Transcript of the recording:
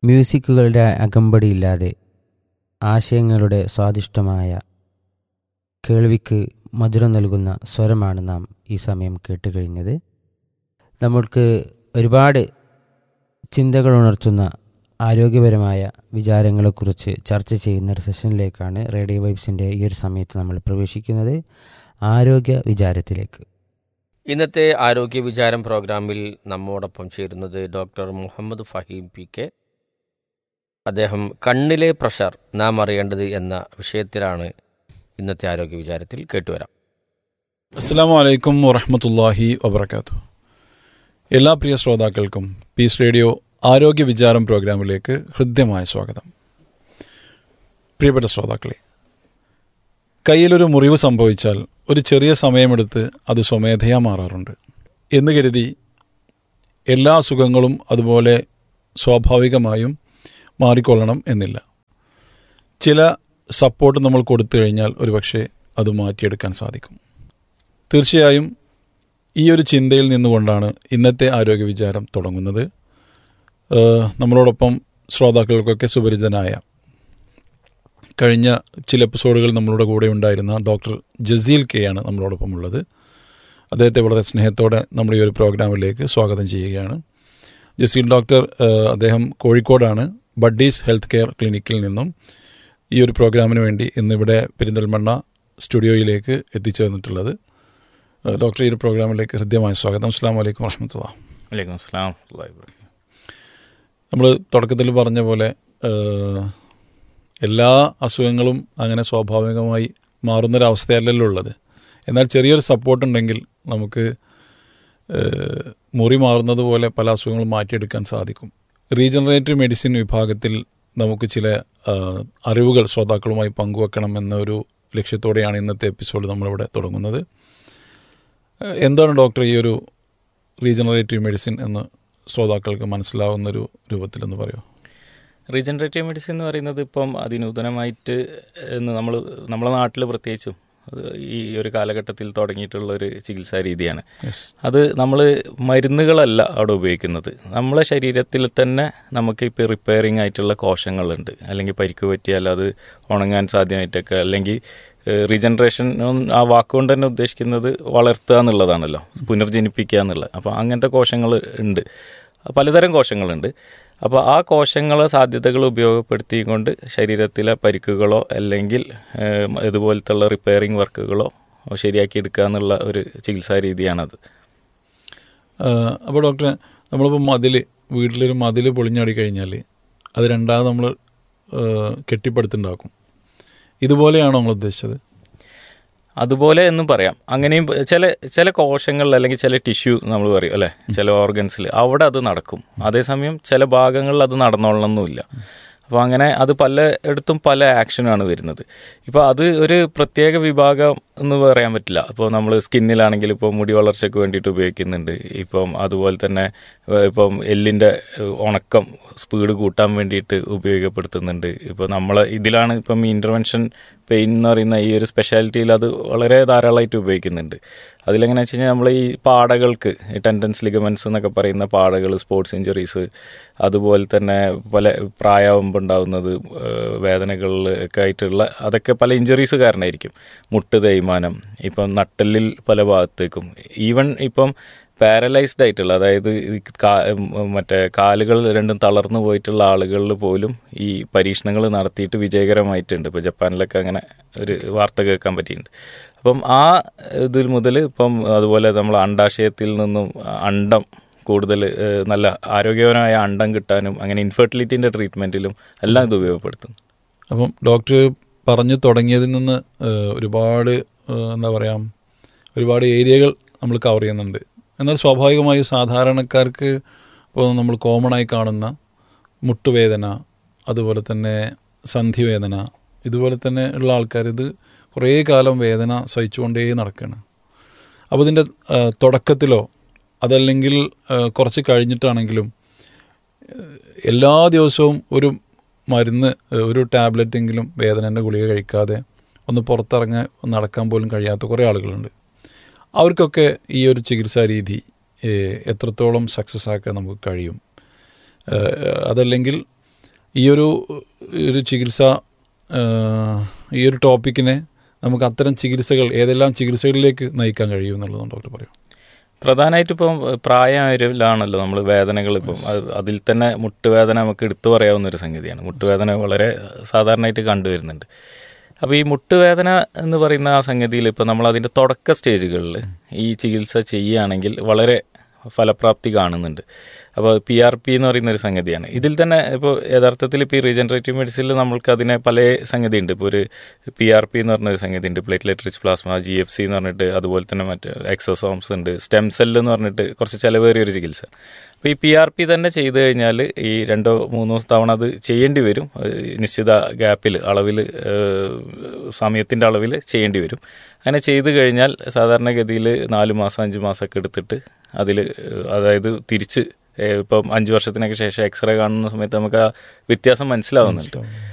മ്യൂസിക്കുകളുടെ അകമ്പടിയില്ലാതെ ആശയങ്ങളുടെ സ്വാദിഷ്ടമായ കേൾവിക്ക് മധുരം നൽകുന്ന സ്വരമാണ് നാം ഈ സമയം കേട്ടുകഴിഞ്ഞത് നമ്മൾക്ക് ഒരുപാട് ചിന്തകൾ ഉണർത്തുന്ന ആരോഗ്യപരമായ വിചാരങ്ങളെക്കുറിച്ച് ചർച്ച ചെയ്യുന്ന ഒരു സെഷനിലേക്കാണ് റേഡിയോ വൈബ്സിൻ്റെ ഈ ഒരു സമയത്ത് നമ്മൾ പ്രവേശിക്കുന്നത് ആരോഗ്യ വിചാരത്തിലേക്ക് ഇന്നത്തെ ആരോഗ്യ വിചാരം പ്രോഗ്രാമിൽ നമ്മോടൊപ്പം ചേരുന്നത് doctor Muhammad Faheem P K അദ്ദേഹം കണ്ണിലെ പ്രഷർ നാം അറിയേണ്ടത് എന്ന വിഷയത്തിലാണ് ഇന്നത്തെ ആരോഗ്യ വിചാരത്തിൽ കേട്ടുവരാം അസ്സാം വലൈക്കും വറഹമത്തല്ലാഹി വബർക്കാത്തു എല്ലാ പ്രിയ ശ്രോതാക്കൾക്കും പീസ് റേഡിയോ ആരോഗ്യ വിചാരം പ്രോഗ്രാമിലേക്ക് ഹൃദ്യമായ സ്വാഗതം പ്രിയപ്പെട്ട ശ്രോതാക്കളെ കയ്യിലൊരു മുറിവ് സംഭവിച്ചാൽ ഒരു ചെറിയ സമയമെടുത്ത് അത് സ്വമേധയാ മാറാറുണ്ട് എന്ന് കരുതി എല്ലാ സുഖങ്ങളും അതുപോലെ സ്വാഭാവികമായും മാറിക്കൊള്ളണം എന്നില്ല ചില സപ്പോർട്ട് നമ്മൾ കൊടുത്തു കഴിഞ്ഞാൽ ഒരുപക്ഷെ അത് മാറ്റിയെടുക്കാൻ സാധിക്കും തീർച്ചയായും ഈ ഒരു ചിന്തയിൽ നിന്നുകൊണ്ടാണ് ഇന്നത്തെ ആരോഗ്യ വിചാരം തുടങ്ങുന്നത് ഏഹ് നമ്മളോടൊപ്പം ശ്രോതാക്കൾക്കൊക്കെ സുപരിചിതനായ കഴിഞ്ഞ ചില എപ്പിസോഡുകൾ നമ്മളുടെ കൂടെ ഉണ്ടായിരുന്ന ഡോക്ടർ ജസീൽ കെ ആണ് നമ്മളോടൊപ്പം ഉള്ളത് അദ്ദേഹത്തെ വളരെ സ്നേഹത്തോടെ നമ്മുടെ ഈ ഒരു പ്രോഗ്രാമിലേക്ക് സ്വാഗതം ചെയ്യുകയാണ് ജസീൽ ഡോക്ടർ ഏഹ് അദ്ദേഹം കോഴിക്കോടാണ് ബഡ്ഡീസ് ഹെൽത്ത് കെയർ ക്ലിനിക്കിൽ നിന്നും ഈ ഒരു പ്രോഗ്രാമിന് വേണ്ടി ഇന്നിവിടെ പെരിന്തൽമണ്ണ സ്റ്റുഡിയോയിലേക്ക് എത്തിച്ചേർന്നിട്ടുള്ളത് ഏഹ് ഡോക്ടർ ഈ ഒരു പ്രോഗ്രാമിലേക്ക് ഹൃദ്യമായ സ്വാഗതം അസ്സാം വലൈക്കും വറഹമത്തുള്ള വലൈക്കും അസ്സലാം നമ്മൾ തുടക്കത്തിൽ പറഞ്ഞ പോലെ ഏഹ്, എല്ലാ അസുഖങ്ങളും അങ്ങനെ സ്വാഭാവികമായി മാറുന്നൊരവസ്ഥയല്ലല്ലോ ഉള്ളത് എന്നാൽ ചെറിയൊരു സപ്പോർട്ട് ഉണ്ടെങ്കിൽ നമുക്ക് ഏഹ്, മുറി മാറുന്നത് പോലെ പല അസുഖങ്ങളും മാറ്റിയെടുക്കാൻ സാധിക്കും റീജനറേറ്റീവ് മെഡിസിൻ വിഭാഗത്തിൽ നമുക്ക് ചില ഏഹ്, അറിവുകൾ ശ്രോതാക്കളുമായി പങ്കുവെക്കണം എന്ന ഒരു ലക്ഷ്യത്തോടെയാണ് ഇന്നത്തെ എപ്പിസോഡ് നമ്മളിവിടെ തുടങ്ങുന്നത് ഏഹ്, എന്താണ് ഡോക്ടർ ഈ ഒരു റീജനറേറ്റീവ് മെഡിസിൻ എന്ന് ശ്രോതാക്കൾക്ക് മനസ്സിലാവുന്ന ഒരു രൂപത്തിലെന്ന് പറയുമോ റീജനറേറ്റീവ് മെഡിസിൻ എന്ന് പറയുന്നത് ഇപ്പം അതിനൂതനമായിട്ട് എന്ന് നമ്മൾ നമ്മളെ നാട്ടിൽ പ്രത്യേകിച്ചും അത് ഈ ഒരു കാലഘട്ടത്തിൽ തുടങ്ങിയിട്ടുള്ള ഒരു ചികിത്സാ രീതിയാണ് യെസ് അത് നമ്മൾ മരുന്നുകളല്ല അവിടെ ഉപയോഗിക്കുന്നത് നമ്മളെ ശരീരത്തിൽ തന്നെ നമുക്ക് ഇപ്പോൾ റിപ്പയറിംഗ് ആയിട്ടുള്ള കോശങ്ങളുണ്ട് അല്ലെങ്കിൽ പരിക്ക് പറ്റിയാൽ അത് ഉണങ്ങാൻ സാധ്യമായിട്ടൊക്കെ അല്ലെങ്കിൽ റീജനറേഷൻ ആ വാക്കുകൊണ്ട് തന്നെ ഉദ്ദേശിക്കുന്നത് വളർത്തുക എന്നുള്ളതാണല്ലോ പുനർജനിപ്പിക്കുക എന്നുള്ളത് അപ്പോൾ അങ്ങനത്തെ കോശങ്ങൾ ഉണ്ട് പലതരം കോശങ്ങളുണ്ട് അപ്പോൾ ആ കോശങ്ങളെ സാധ്യതകൾ ഉപയോഗപ്പെടുത്തിക്കൊണ്ട് ശരീരത്തിലെ പരിക്കുകളോ അല്ലെങ്കിൽ ഏഹ്, ഇതുപോലത്തുള്ള റിപ്പയറിംഗ് വർക്കുകളോ ശരിയാക്കി എടുക്കുക എന്നുള്ള ഒരു ചികിത്സാ രീതിയാണത് അപ്പോൾ ഡോക്ടറെ നമ്മളിപ്പോൾ മതിൽ വീട്ടിലൊരു മതിൽ പൊളിഞ്ഞാടി കഴിഞ്ഞാൽ അത് രണ്ടാമത് നമ്മൾ കെട്ടിപ്പടുത്തുണ്ടാക്കും ഇതുപോലെയാണോ നമ്മൾ ഉദ്ദേശിച്ചത് അതുപോലെ എന്നും പറയാം അങ്ങനെയും പ- ചില ചില കോശങ്ങളിൽ അല്ലെങ്കിൽ ചില ടിഷ്യൂ നമ്മൾ പറയും അല്ലേ ചില ഓർഗൻസിൽ അവിടെ അത് നടക്കും അതേസമയം ചില ഭാഗങ്ങളിൽ അത് നടന്നോളണമെന്നില്ല അപ്പോൾ അങ്ങനെ അത് പലയിടത്തും പല ആക്ഷനാണ് വരുന്നത് ഇപ്പോൾ അത് ഒരു പ്രത്യേക വിഭാഗം എന്ന് പറയാൻ പറ്റില്ല ഇപ്പോൾ നമ്മൾ സ്കിന്നിലാണെങ്കിൽ ഇപ്പോൾ മുടി വളർച്ചയ്ക്ക് വേണ്ടിയിട്ട് ഉപയോഗിക്കുന്നുണ്ട് ഇപ്പം അതുപോലെ തന്നെ ഏഹ്, ഇപ്പം എല്ലിൻ്റെ ഏഹ്, ഉണക്കം സ്പീഡ് കൂട്ടാൻ വേണ്ടിയിട്ട് ഉപയോഗപ്പെടുത്തുന്നുണ്ട് ഇപ്പോൾ നമ്മൾ ഇതിലാണ് ഇപ്പം ഇൻ്റർവെൻഷൻ പെയിൻ എന്ന് പറയുന്ന ഈ ഒരു സ്പെഷ്യാലിറ്റിയിൽ അത് വളരെ ധാരാളമായിട്ട് ഉപയോഗിക്കുന്നുണ്ട് അതിലെങ്ങനെ വെച്ച് കഴിഞ്ഞാൽ നമ്മൾ ഈ പാടകൾക്ക് ഈ ടെൻഡൻസ് ലിഗമെൻസ് എന്നൊക്കെ പറയുന്ന പാടകൾ സ്പോർട്സ് ഇഞ്ചുറീസ് അതുപോലെ തന്നെ പല പ്രായമാകുമ്പോൾ ഉണ്ടാകുന്നത് വേദനകളിൽ ഒക്കെ ആയിട്ടുള്ള അതൊക്കെ പല ഇഞ്ചുറീസ് കാരണമായിരിക്കും മുട്ട് തേയ്മാനം ഇപ്പം നട്ടെല്ലിൽ പല ഭാഗത്തേക്കും ഈവൻ ഇപ്പം പാരലൈസ്ഡ് ആയിട്ടുള്ള അതായത് ഈ കാ- ഉം, മറ്റേ കാലുകൾ രണ്ടും തളർന്നു പോയിട്ടുള്ള ആളുകളിൽ പോലും ഈ പരീക്ഷണങ്ങൾ നടത്തിയിട്ട് വിജയകരമായിട്ടുണ്ട് ഇപ്പോൾ ജപ്പാനിലൊക്കെ അങ്ങനെ ഒരു വാർത്ത കേൾക്കാൻ പറ്റിയിട്ടുണ്ട് അപ്പം ആ ഇതിൽ മുതൽ ഇപ്പം അതുപോലെ നമ്മൾ അണ്ടാശയത്തിൽ നിന്നും അണ്ടം കൂടുതൽ ഏഹ്, നല്ല ആരോഗ്യപരമായ അണ്ടം കിട്ടാനും അങ്ങനെ ഇൻഫെർട്ടിലിറ്റിൻ്റെ ട്രീറ്റ്മെൻറ്റിലും എല്ലാം ഇത് ഉപയോഗപ്പെടുത്തുന്നു അപ്പം ഡോക്ടർ പറഞ്ഞു തുടങ്ങിയതിൽ നിന്ന് ഏഹ്, ഒരുപാട് ഏഹ്, എന്താ പറയുക ഒരുപാട് ഏരിയകൾ നമ്മൾ കവർ ചെയ്യുന്നുണ്ട് എന്നാൽ സ്വാഭാവികമായും സാധാരണക്കാർക്ക് ഇപ്പോൾ നമ്മൾ കോമൺ ആയി കാണുന്ന മുട്ടുവേദന അതുപോലെ തന്നെ സന്ധിവേദന ഇതുപോലെ തന്നെ ഉള്ള ആൾക്കാർ ഇത് കുറേ കാലം വേദന സഹിച്ചുകൊണ്ടേ നടക്കുകയാണ് അപ്പോൾ ഇതിൻ്റെ ഏഹ്, തുടക്കത്തിലോ അതല്ലെങ്കിൽ ഏഹ്, കുറച്ച് കഴിഞ്ഞിട്ടാണെങ്കിലും ഏഹ്, എല്ലാ ദിവസവും ഒരു മരുന്ന് ഏഹ്, ഒരു ടാബ്ലറ്റെങ്കിലും വേദനേൻ്റെ ഗുളിക കഴിക്കാതെ ഒന്ന് പുറത്തിറങ്ങാൻ നടക്കാൻ പോലും കഴിയാത്ത കുറേ ആളുകളുണ്ട് അവർക്കൊക്കെ ഈ ഒരു ചികിത്സാ രീതി ഏഹ്, എത്രത്തോളം സക്സസ് ആക്കാൻ നമുക്ക് കഴിയും ഏഹ്, അതല്ലെങ്കിൽ ഈ ഒരു ഒരു ചികിത്സ ആ, ഈ ഒരു ടോപ്പിക്കിനെ നമുക്ക് അത്തരം ചികിത്സകൾ ഏതെല്ലാം ചികിത്സകളിലേക്ക് നയിക്കാൻ കഴിയും എന്നുള്ളതാണ് ഡോക്ടർ പറയും പ്രധാനമായിട്ട് ഇപ്പം പ്രായമായവരിലാണല്ലോ നമ്മൾ വേദനകൾ ഇപ്പം അത് അതിൽ തന്നെ മുട്ടുവേദന നമുക്ക് എടുത്തു പറയാവുന്ന ഒരു സംഗതിയാണ് മുട്ടുവേദന വളരെ സാധാരണയായിട്ട് കണ്ടുവരുന്നുണ്ട് അപ്പോൾ ഈ മുട്ടുവേദന എന്ന് പറയുന്ന ആ സംഗതിയിൽ ഇപ്പോൾ നമ്മൾ അതിൻ്റെ തുടക്ക സ്റ്റേജുകളിൽ ഈ ചികിത്സ ചെയ്യുകയാണെങ്കിൽ വളരെ ഫലപ്രാപ്തി കാണുന്നുണ്ട് അപ്പോൾ പി ആർ പി എന്ന് പറയുന്ന ഒരു സംഗതിയാണ് ഇതിൽ തന്നെ ഇപ്പോൾ യഥാർത്ഥത്തിൽ ഇപ്പോൾ ഈ റീജനറേറ്റീവ് മെഡിസിനിൽ നമ്മൾക്ക് അതിനെ പല സംഗതി ഉണ്ട് ഇപ്പോൾ ഒരു പി ആർ പി എന്ന് പറഞ്ഞൊരു സംഗതി ഉണ്ട് platelet rich plasma G F C എന്ന് പറഞ്ഞിട്ട് അതുപോലെ തന്നെ മറ്റ് എക്സോസോംസ് ഉണ്ട് സ്റ്റെം സെല്ല് എന്ന് പറഞ്ഞിട്ട് കുറച്ച് ചിലവേറിയ ഒരു ചികിത്സ അപ്പോൾ ഈ പി ആർ പി തന്നെ ചെയ്തു കഴിഞ്ഞാൽ ഈ രണ്ടോ മൂന്നോ തവണ അത് ചെയ്യേണ്ടി വരും ഏഹ് നിശ്ചിത ഗ്യാപ്പിൽ അളവിൽ സമയത്തിൻ്റെ അളവിൽ ചെയ്യേണ്ടി വരും അങ്ങനെ ചെയ്തു കഴിഞ്ഞാൽ സാധാരണഗതിയിൽ നാല് മാസം അഞ്ച് മാസമൊക്കെ എടുത്തിട്ട് അതിൽ അതായത് തിരിച്ച് ഏഹ് ഇപ്പം അഞ്ച് വർഷത്തിനൊക്കെ ശേഷം എക്സ്റേ കാണുന്ന സമയത്ത് നമുക്ക് ആ വ്യത്യാസം മനസ്സിലാവുന്നുണ്ട്